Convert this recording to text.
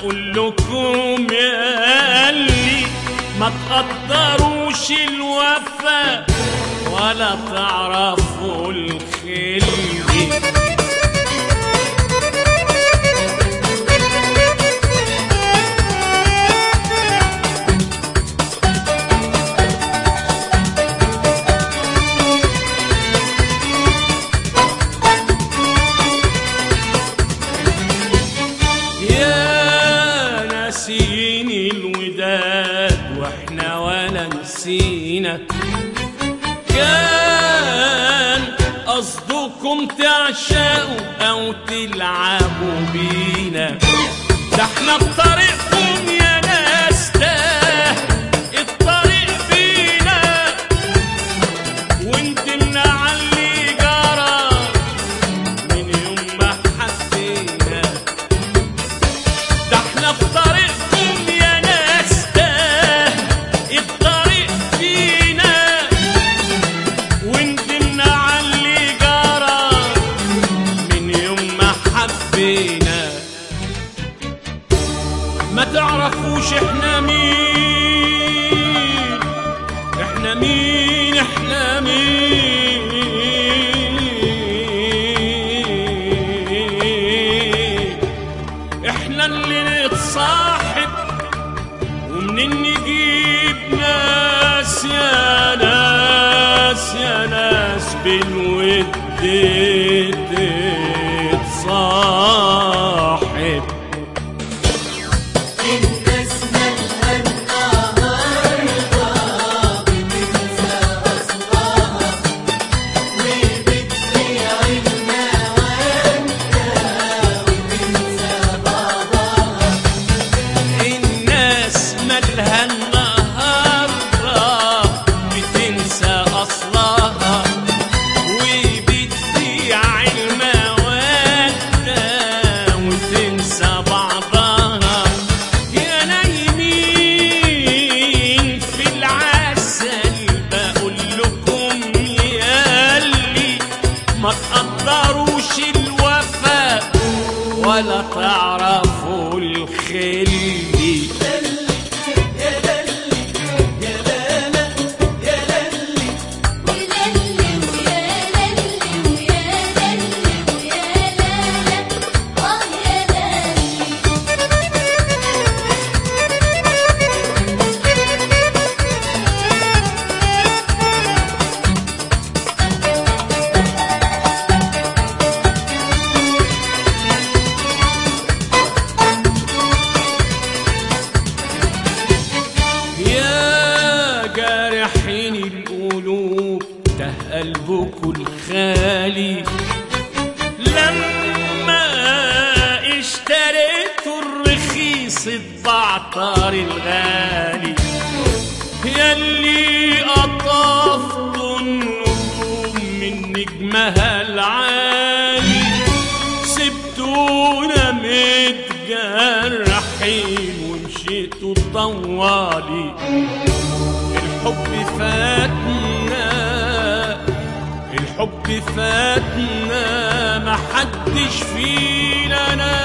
بقول لكم يا اللي ما تقدروش الوفا ولا تعرفوا الخلي يا ناسين الوداد واحنا ولا نسينا كان قصدكم تعشقوا او تلعبوا بينا ده احنا بطريقكم يا ناس ده الطريق بينا وندمنا على اللي جرى من يوم ما حسينا ده احنا في طريقكم يا ناس ده الطريق فينا وندمنا على اللي جرى من يوم ما حبينا ما تعرفوش احنا مين احنا مين احنا مين احنا اللي نتصاحب ومنين نجيب ناس يا ناس يا ناس بالود تتصاحب الناس مالها النهارده بتنسى اصلها وبتبيع المودة وتنسى بعضها الناس مالها النهارده بتنسى اصلها وبتبيع المودة وتنسى بعضها يا نايمين في العسل بقول لكم يا اللي ما تقدروش الوفاء ولا تعرفوا الخلي يللي ويا للي ويا للي ويا لالا اه يا للي يا جارحين القلوب ده قلبكوا الخالي لما اشتريتوا الرخيص البعطر الغالي ياللي قطفتوا النجوم من نجمها العالي سبتونا متجرحين ومشيتوا طوالي الحب فاتنا الحب فاتنا محدش فينا